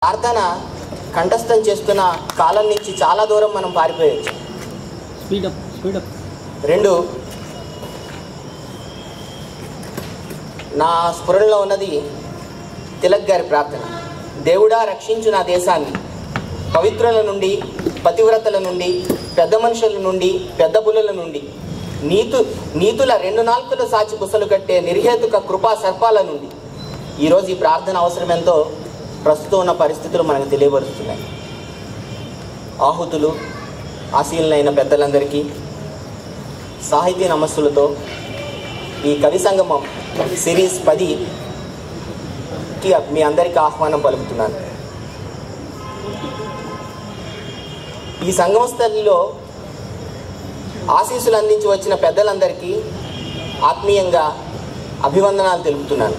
ప్రార్థన కంఠస్థం చేస్తున్న కాలం నుంచి చాలా దూరం మనం పారిపోయచ్చు స్పీడ్ అప్ స్పీడ్ అప్ రెండు నా స్ఫురణలో ఉన్నది తిలక్ గారి ప్రార్థన దేవుడా రక్షించు నా దేశాన్ని పవిత్రుల నుండి పతివ్రతల నుండి పెద్ద మనుషుల నుండి పెద్ద పులుల నుండి నీతు నీతుల రెండు నాలుకలు సాచి బుసలు కట్టే నిర్హేతుక కృపా సర్పాల నుండి ఈరోజు ఈ ప్రార్థన అవసరం ఎంతో ప్రస్తుతం ఉన్న పరిస్థితులు మనకు తెలియబరుస్తున్నాయి ఆహుతులు ఆశీలైన పెద్దలందరికీ సాహితీ నమస్సులతో ఈ కవి సంగమం సిరీస్ పదికి మీ అందరికీ ఆహ్వానం పలుకుతున్నాను ఈ సంగమ స్థలిలో ఆశీస్సులు అందించి వచ్చిన పెద్దలందరికీ ఆత్మీయంగా అభివందనాలు తెలుపుతున్నాను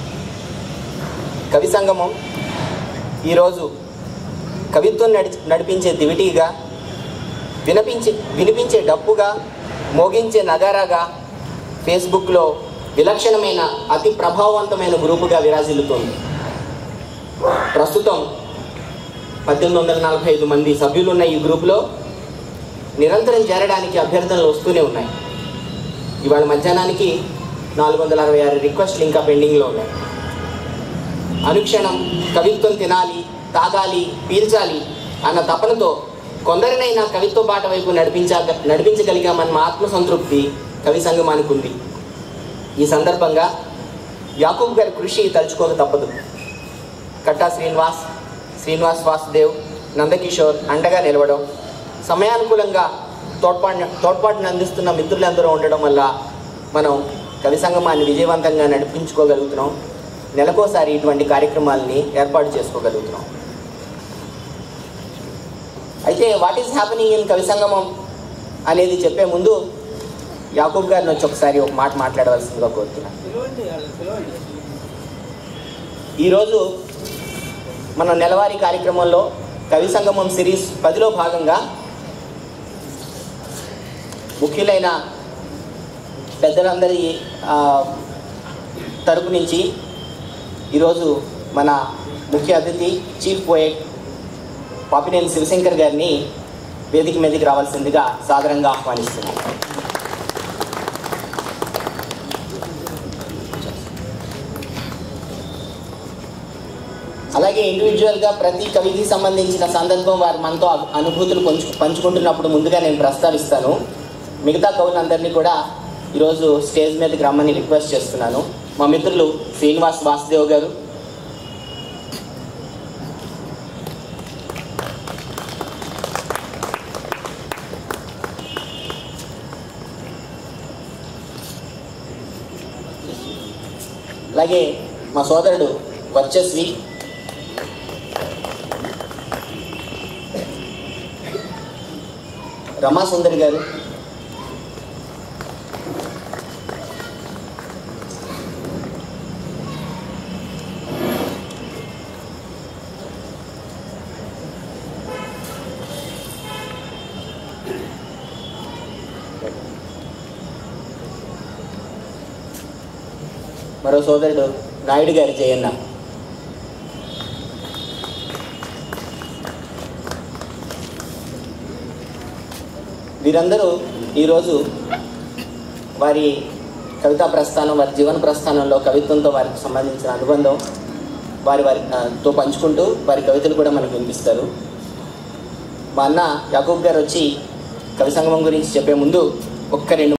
కవి సంగమం ఈరోజు కవిత్వం నడి నడిపించే దివిటీగా వినిపించే వినిపించే డప్పుగా మోగించే నగారాగా ఫేస్బుక్లో విలక్షణమైన అతి ప్రభావవంతమైన గ్రూపుగా విరాజిల్లుతోంది ప్రస్తుతం పద్దెనిమిది వందల నలభై ఐదు మంది సభ్యులున్న ఈ గ్రూపులో నిరంతరం చేరడానికి అభ్యర్థనలు వస్తూనే ఉన్నాయి ఇవాళ మధ్యాహ్నానికి నాలుగు వందల అరవై ఆరు రిక్వెస్ట్లు ఇంకా పెండింగ్లో ఉన్నాయి అనుక్షణం కవిత్వం తినాలి తాగాలి పీల్చాలి అన్న తపనతో కొందరినైనా కవిత్వ బాట వైపు నడిపించా నడిపించగలిగామన్న ఆత్మసంతృప్తి కవి సంగమానికి ఉంది ఈ సందర్భంగా యాకూబ్ గారి కృషి తలుచుకోక తప్పదు కట్టా శ్రీనివాస్ శ్రీనివాస్ వాసుదేవ్ నందకిషోర్ అండగా నిలవడం సమయానుకూలంగా తోడ్పాటు తోడ్పాటును అందిస్తున్న మిత్రులందరూ ఉండడం వల్ల మనం కవి సంగమాన్ని విజయవంతంగా నడిపించుకోగలుగుతున్నాం నెలకోసారి ఇటువంటి కార్యక్రమాలని ఏర్పాటు చేసుకోగలుగుతున్నాం అయితే వాట్ ఈస్ హ్యాపెనింగ్ ఇన్ కవి సంగమం అనేది చెప్పే ముందు యాకూబ్ గారిని వచ్చి ఒకసారి ఒక మాట మాట్లాడవలసిందిగా కోరుతున్నాను ఈరోజు మన నెలవారీ కార్యక్రమంలో కవి సంగమం సిరీస్ పదిలో భాగంగా ముఖ్యులైన పెద్దలందరి ఆ, తరపు నుంచి ఈరోజు మన ముఖ్య అతిథి చీఫ్ పోయట్ పాపినేని శివశంకర్ గారిని వేదిక మీదకి రావాల్సిందిగా సాదరంగా ఆహ్వానిస్తున్నాను అలాగే ఇండివిజువల్గా ప్రతి కవికి సంబంధించిన సందర్భం వారు మనతో అను- అనుభూతులు పంచు పంచుకుంటున్నప్పుడు ముందుగా నేను ప్రస్తావిస్తాను మిగతా కవులందరినీ కూడా ఈరోజు స్టేజ్ మీదకి రమ్మని రిక్వెస్ట్ చేస్తున్నాను మా మిత్రులు శ్రీనివాస్ వాసుదేవ్ గారు అలాగే మా సోదరుడు వర్చస్వి రమాసుందరి గారు మరో సోదరుడు నాయుడు గారి జయన్న వీరందరూ ఈరోజు వారి కవితా ప్రస్థానం వారి జీవన ప్రస్థానంలో కవిత్వంతో వారికి సంబంధించిన అనుబంధం వారి వారి ఆ, తో పంచుకుంటూ వారి కవితలు కూడా మనకు వినిపిస్తారు మా అన్న యాకూబ్ గారు వచ్చి కవి సంగమం గురించి చెప్పే ముందు ఒక్క రెండు